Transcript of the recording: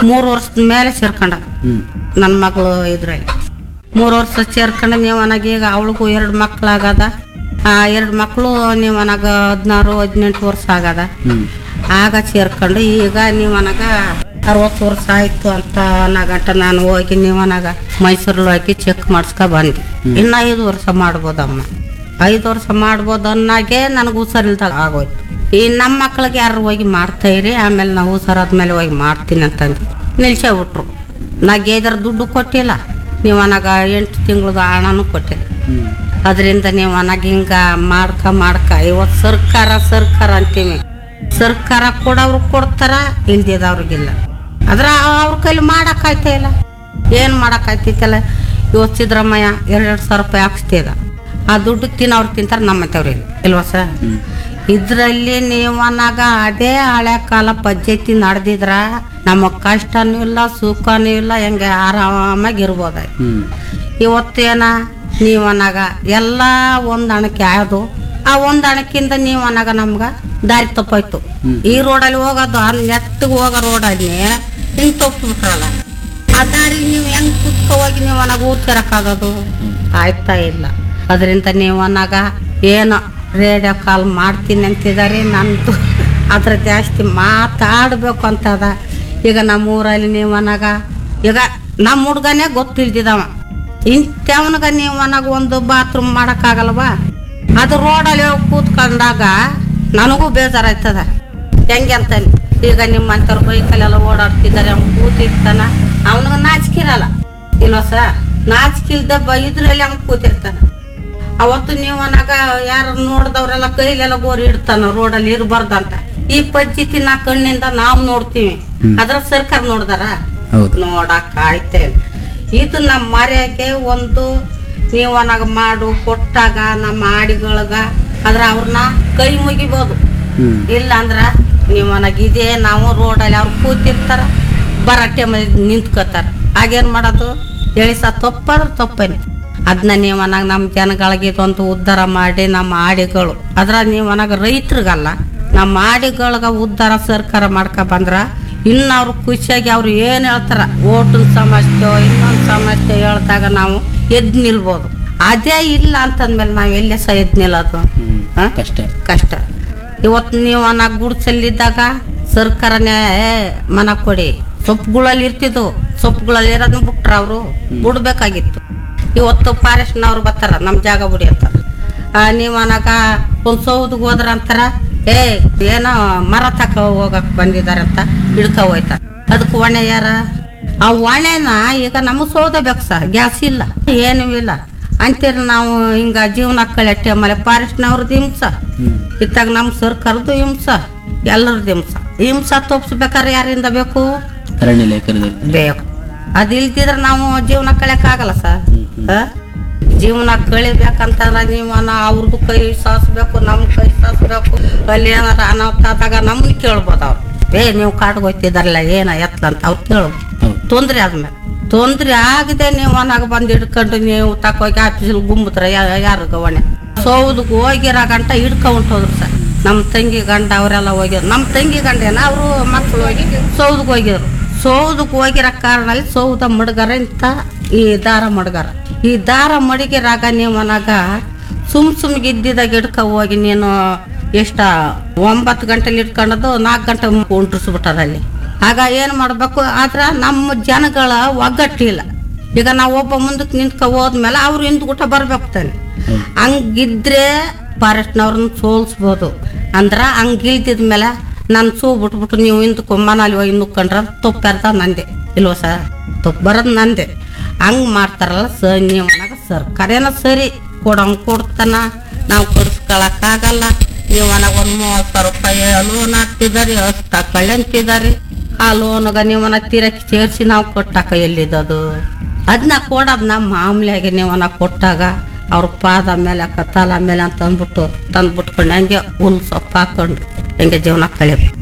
ಮೂರು ವರ್ಷದ ಮೇಲೆ ಸೇರ್ಕೊಂಡ ಹ್ಮ್ ನನ್ನ ಮಗಳು ಇದ್ರಲ್ಲಿ ಮೂರು ವರ್ಷ ಸೇರ್ಕೊಂಡು ನೀವು ನನಗೆ ಈಗ ಅವಳಿಗೂ ಎರಡು ಮಕ್ಳಾಗದ ಆ ಎರಡು ಮಕ್ಕಳು ನೀವು ನನಗೆ ಹದಿನಾರು ಹದಿನೆಂಟು ವರ್ಷ ಆಗದ ಹ್ಮ್ ಆಗ ಸೇರ್ಕೊಂಡು ಈಗ ನೀವು ನನಗ ಅರವತ್ತು ವರ್ಷ ಆಯ್ತು ಅಂತ ಅನ್ನಗಂಟ ನಾನು ಹೋಗಿ ನೀವು ನನಗ ಮೈಸೂರಲ್ಲಿ ಹೋಗಿ ಚೆಕ್ ಮಾಡಿಸ್ಕೊ ಬಂದೆ ಇನ್ನು ಐದು ವರ್ಷ ಮಾಡ್ಬೋದಮ್ಮ ಐದು ವರ್ಷ ಮಾಡ್ಬೋದು ಅನ್ನಾಗೆ ನನಗೆ ಹುಷಾರಿಲ್ದಾಗ ಆಗೋಯ್ತು ಈ ನಮ್ಮ ಮಕ್ಳಿಗೆ ಯಾರು ಹೋಗಿ ಮಾಡ್ತಾ ಇರಿ ಆಮೇಲೆ ನಾವು ಹುಷಾರಾದ್ಮೇಲೆ ಹೋಗಿ ಮಾಡ್ತೀನಿ ಅಂತಂದು ನಿಲ್ಸೇ ಬಿಟ್ರು ನಾ ಗೇದರ ದುಡ್ಡು ಕೊಟ್ಟಿಲ್ಲ ನೀವು ನನಗ ಎಂಟು ತಿಂಗಳದ ಹಣನೂ ಕೊಟ್ಟಿಲ್ಲ ಹ್ಮ್ ಅದರಿಂದ ನೀವು ನನಗೆ ಹಿಂಗ ಮಾಡ್ಕ ಮಾಡ್ಕ ಇವತ್ತು ಸರ್ಕಾರ ಸರ್ಕಾರ ಅಂತೀವಿ ಸರ್ಕಾರ ಕೊಡೋರು ಕೊಡ್ತಾರ ಇಲ್ದಿದವ್ರಿಗಿಲ್ಲ ಆದ್ರೆ ಅವ್ರ ಕೈಲಿ ಮಾಡಕ್ಕಾಯ್ತಾ ಇಲ್ಲ ಏನು ಮಾಡಕ್ಕಾಯ್ತೈತಲ್ಲ ಇವತ್ತು ಸಿದ್ದರಾಮಯ್ಯ ಎರಡೆರಡು ಸಾವಿರ ರೂಪಾಯಿ ಹಾಕ್ಸ್ತಿದ ಆ ದುಡ್ಡು ತಿನ್ನೋರು ತಿಂತಾರೆ ನಮ್ಮ ಮತ್ತವ್ರು ಇಲ್ವಾ ಸರ್ ಇದರಲ್ಲಿ ನೀವು ಅನ್ನಾಗ ಅದೇ ಹಳೆ ಕಾಲ ಪದ್ಧತಿ ನಡೆದಿದ್ರ ನಮಗೆ ಕಷ್ಟನೂ ಇಲ್ಲ ಸುಖನೂ ಇಲ್ಲ ಹೆಂಗೆ ಆರಾಮಾಗಿ ಇರ್ಬೋದಾಯ್ತು ಹ್ಮ್ ಇವತ್ತೇನ ನೀವು ಅನ್ನಾಗ ಎಲ್ಲ ಹೊಂದಾಣಿಕೆ ಆಗೋದು ಆ ಹೊಂದಾಣಿಕೆಯಿಂದ ನೀವು ಅನ್ನಾಗ ನಮ್ಗೆ ದಾರಿ ತಪ್ಪಾಯ್ತು ಈ ರೋಡಲ್ಲಿ ಹೋಗೋದು ಅಲ್ಲಿ ನೆಟ್ಟಿಗೆ ಹೋಗೋ ರೋಡಲ್ಲಿ ಹಿಂಗೆ ತಪ್ಪಿಬಿಟ್ರಲ್ಲ ಆ ದಾರಿ ನೀವು ಹೆಂಗ್ ಕುತ್ಕೊ ಹೋಗಿ ನೀವು ಅನ್ನಾಗ ಊರ್ ಸೇರಕ್ಕಾಗೋದು ಆಯ್ತಾ ಇಲ್ಲ ಅದರಿಂದ ನೀವು ಅನ್ನಾಗ ಏನೋ ರೇಡಿಯೋ ಕಾಲ್ ಮಾಡ್ತೀನಿ ಅಂತಿದ್ದಾರೆ ನಂದು ಅದ್ರ ಜಾಸ್ತಿ ಮಾತಾಡಬೇಕು ಅಂತದ ಈಗ ನಮ್ಮ ಊರಲ್ಲಿ ನೀವು ಅನ್ನಾಗ ಈಗ ನಮ್ಮ ಹುಡ್ಗನೇ ಗೊತ್ತಿಲ್ದಿದವ ಇಂಥವನ್ಗ ನೀವು ನನಗೆ ಒಂದು ಬಾತ್ರೂಮ್ ಮಾಡೋಕ್ಕಾಗಲ್ವಾ ಅದು ರೋಡಲ್ಲಿ ಹೋಗಿ ಕೂತ್ಕೊಂಡಾಗ ನನಗೂ ಬೇಜಾರಾಯ್ತದ ಹೆಂಗೆ ಅಂತಾನೆ ಈಗ ನಿಮ್ಮಂಥವ್ರು ಬೈಕಲ್ಲೆಲ್ಲ ಓಡಾಡ್ತಿದ್ದಾರೆ ಅವ್ನು ಕೂತಿರ್ತಾನ ಅವನಿಗೆ ನಾಚಿಕಿರಲ್ಲ ಇಲ್ವ ಸರ್ ನಾಚಿಕಿಲ್ದ ಬ ಇದ್ರಲ್ಲಿ ಅವ್ನು ಕೂತಿರ್ತಾನ ಅವತ್ತು ನೀವು ಅನ್ನಾಗ ಯಾರು ನೋಡ್ದವ್ರೆಲ್ಲ ಕೈಲೆಲ್ಲ ಗೋರಿ ಇಡ್ತಾನ ರೋಡಲ್ಲಿ ಇರಬಾರ್ದಂತ ಈ ಪದ್ಧತಿ ನಾ ಕಣ್ಣಿಂದ ನಾವು ನೋಡ್ತೀವಿ ಅದ್ರ ಸರ್ಕಾರ ನೋಡ್ದಾರ ಹೌದು ನೋಡಕ್ ಆಯ್ತೆ ಇದು ನಮ್ಮ ಮರ್ಯಾಗೆ ಒಂದು ನೀವು ನನಗ ಮಾಡು ಕೊಟ್ಟಾಗ ನಮ್ಮ ಆಡಿಗಳಗ ಅದ್ರ ಅವ್ರನ್ನ ಕೈ ಮುಗಿಬೋದು ಹ್ಮ್ ಇಲ್ಲ ಅಂದ್ರ ನೀವು ನನಗೆ ಇದೇ ನಾವು ರೋಡಲ್ಲಿ ಅವ್ರು ಕೂತಿರ್ತಾರ ಬರಟ್ಟೆ ಮೇಲೆ ನಿಂತ್ಕೋತಾರ ಆಗೇನ್ ಮಾಡೋದು ಹೇಳಿಸ ತಪ್ಪಾದ್ರೆ ತಪ್ಪೇನೆ ಅದನ್ನ ನೀವು ಅನ್ನಾಗ ನಮ್ಮ ಜನಗಳಿಗೆ ಇದೊಂದು ಉದ್ಧಾರ ಮಾಡಿ ನಮ್ಮ ಆಡಿಗಳು ಅದ್ರ ನೀವು ಅನ್ನಾಗ ರೈತರಿಗಲ್ಲ ನಮ್ಮ ಆಡಿಗಳಿಗೆ ಉದ್ಧಾರ ಸರ್ಕಾರ ಮಾಡ್ಕೊ ಬಂದ್ರ ಇನ್ನು ಅವ್ರು ಖುಷಿಯಾಗಿ ಅವ್ರು ಏನು ಹೇಳ್ತಾರ ಓಟಿನ ಸಮಸ್ಯೆ ಇನ್ನೊಂದು ಸಮಸ್ಯೆ ಹೇಳ್ದಾಗ ನಾವು ಎದ್ದು ನಿಲ್ಬೋದು ಅದೇ ಇಲ್ಲ ಅಂತಂದ್ಮೇಲೆ ನಾವು ಎಲ್ಲೇ ಸಹ ಎದ್ದು ನಿಲ್ಲೋದು ಹ್ಮ್ ಹಾ? ಕಷ್ಟ ಕಷ್ಟ ಇವತ್ತು ನೀವು ನಾ ಗುಡ್ಸಲ್ಲಿದ್ದಾಗ ಸರ್ಕಾರನೇ "ಏ, ಮನ ಕೊಡಿ ಸೊಪ್ಪುಗಳಲ್ಲಿ ಇರ್ತಿದ್ವು ಸೊಪ್ಪುಗಳಲ್ಲಿ ಇರೋದನ್ನ ಬಿಟ್ರ ಅವರು ಬಿಡ್ಬೇಕಾಗಿತ್ತು ಇವತ್ತು ಫಾರೆಸ್ಟ್ನವ್ರು ಬರ್ತಾರ ನಮ್ಮ ಜಾಗ ಬಿಡಿ ಅಂತಾರ ಆ, ನೀವು ಅನಾಗ ಒಂದು ಸೌದಿಗೆ ಹೋದ್ರ ಅಂತಾರ ಏ ಏನೋ ಮರ ತಕ ಹೋಗಕ್ ಬಂದಿದಾರೆ ಅಂತ ಹಿಡ್ಕೊ ಹೋಯ್ತಾರ ಅದಕ್ಕೆ ಹೊಣೆ ಯಾರ ಆ ಹೊಣೆನ ಈಗ ನಮಗೆ ಸೌದೆ ಬೇಕು ಸರ್ ಗ್ಯಾಸ್ ಇಲ್ಲ ಏನೂ ಇಲ್ಲ ಅಂತೀರ ನಾವು ಹಿಂಗ ಜೀವನ ಕಳೆಟ್ಟೆ ಆಮೇಲೆ ಫಾರೆಸ್ಟ್ನವ್ರದ್ದು ಹಿಂಸ ಇತ್ತಾಗ ನಮ್ಮ ಸರ್ಕಾರದ್ದು ಹಿಂಸ ಎಲ್ಲರದ್ದು ಹಿಂಸ ಹಿಂಸ ತೋಪ್ಸ್ಬೇಕಾದ್ರೆ ಯಾರಿಂದ ಬೇಕು ಅರಣ್ಯ ಲೇಖನದಲ್ಲಿ ಬೇಕು ಅದಿಲ್ದಿದ್ರೆ ನಾವು ಜೀವನ ಕಳೆಯಕ್ಕಾಗಲ್ಲ ಸರ್ ಆ? ಜೀವನ ಕಳಿಬೇಕಂತಂದ್ರೆ ನೀವು ನಾ- ಅವ್ರದ್ದು ಕೈ ಸಾಸ್ಬೇಕು ನಮ್ಮ ಕೈ ಸಾಸ್ಬೇಕು ಅಲ್ಲಿ ಏನಾರ ಅನಾಹುತ ಆದಾಗ ನಮ್ಮನ್ನ ಕೇಳ್ಬೋದು ಅವ್ರು ಏ ನೀವು ಕಾಡ್ಗೆ ಹೋಗ್ತಿದಾರಲ್ಲ ಏನ ಎತ್ತ ಅಂತ ಅವ್ರು ಕೇಳ್ಬೋದು ಹೌದು ತೊಂದ್ರೆ ಆದ್ಮೇಲೆ ತೊಂದ್ರೆ ಆಗದೆ ನೀವು ಮನಾಗ ಬಂದು ಹಿಡ್ಕೊಂಡು ನೀವು ತಕೋಗಿ ಆಫೀಸಲ್ಲಿ ಗುಂಬುತ್ರ ಯಾರು ಹೊಣೆ ಸೌದಕ್ಕೆ ಹೋಗಿರೋ ಗಂಟ ಹಿಡ್ಕೊಂಡ್ ಹೋದ್ರು ಸರ್ ನಮ್ಮ ತಂಗಿ ಗಂಡ ಅವರೆಲ್ಲ ಹೋಗಿದ್ರು ನಮ್ಮ ತಂಗಿ ಗಂಡ ಏನ ಅವರು ಮಕ್ಕಳು ಹೋಗಿ ಸೌದಕ್ಕೆ ಹೋಗಿದ್ರು ಸೌದಕ್ಕೆ ಹೋಗಿರೋ ಕಾರಣಲ್ಲಿ ಸೌದ ಮಡ್ಗಾರ ಇಂತ ಈ ದಾರ ಮಡ್ಗಾರ ಈ ದಾರ ಮಡಗಿರಾಗ ನೀವು ಮನಾಗ ಸುಮ್ ಸುಮ್ಗೆ ಇದ್ದಿದಾಗ ಹಿಡ್ಕೊ ಹೋಗಿ ನೀನು ಎಷ್ಟ ಒಂಬತ್ತು ಗಂಟೆಲಿ ಇಟ್ಕೊಂಡದು ನಾಲ್ಕು ಗಂಟೆ ಉಂಟ್ರಿಸ್ಬಿಟ್ಟಾರ ಅಲ್ಲಿ ಆಗ ಏನು ಮಾಡಬೇಕು ಆದ್ರೆ ನಮ್ಮ ಜನಗಳ ಒಗ್ಗಟ್ಟಿಲ್ಲ ಈಗ ನಾವು ಒಬ್ಬ ಮುಂದಕ್ಕೆ ನಿಂತ್ಕೊ ಹೋದ್ಮೇಲೆ ಅವ್ರು ಹಿಂದ್ಗುಟ ಬರ್ಬೇಕು ತಾನೆ ಹಂಗಿದ್ರೆ ಫಾರೆಸ್ಟ್ನವ್ರನ್ನ ಸೋಲ್ಸ್ಬೋದು ಅಂದ್ರ ಹಂಗಿಲ್ದಿದ ಮೇಲೆ ನಾನು ಸೂ ಬಿಟ್ಬಿಟ್ಟು ನೀವು ಹಿಂದಕ್ಕೆ ಮನಾಲಿ ಹೋಗಿ ನುಕ್ಕೊಂಡ್ರ ತಪ್ಪರ್ದ ನಂದೆ ಇಲ್ವ ಸರ್ ತಪ್ಪು ಬರೋದು ನಂದೆ ಹಂಗೆ ಮಾಡ್ತಾರಲ್ಲ ಸ ನೀವು ಸರ್ಕಾರೇನ ಸರಿ ಕೊಡಂಗೆ ಕೊಡ್ತಾನ ನಾವು ಕೊಡಿಸ್ಕೊಳಕ್ಕಾಗಲ್ಲ ನೀವು ನನಗೆ ಒಂದು ಮೂವತ್ತು ಸಾವಿರ ರೂಪಾಯಿ ಲೋನ್ ಹಾಕ್ತಿದ್ದಾರೆ ಅಷ್ಟು ತಕೊಳ್ಳಿ ಅಂತಿದ್ದಾರೆ ಆ ಲೋನ್ಗ ನೀವನ್ನ ತೀರಕ್ಕೆ ಸೇರಿಸಿ ನಾವು ಕೊಟ್ಟಾಕ ಎಲ್ಲಿದ್ದದು ಅದನ್ನ ಕೊಡೋದು ನಮ್ಮ ಮಾಮೂಲಿಯಾಗಿ ನೀವನ್ನ ಕೊಟ್ಟಾಗ ಅವ್ರ ಪಾದ ಮೇಲೆ ಕತ್ತಾಲ ಮೇಲೆ ಅಂತ ಅಂದ್ಬಿಟ್ಟು ತಂದು ಬಿಟ್ಕೊಂಡು ಹಂಗೆ ಹುಲ್ ಸೊಪ್ಪು ಹಾಕೊಂಡು ಹಂಗೆ ಜೀವನ ಕಳಿಬೇಕು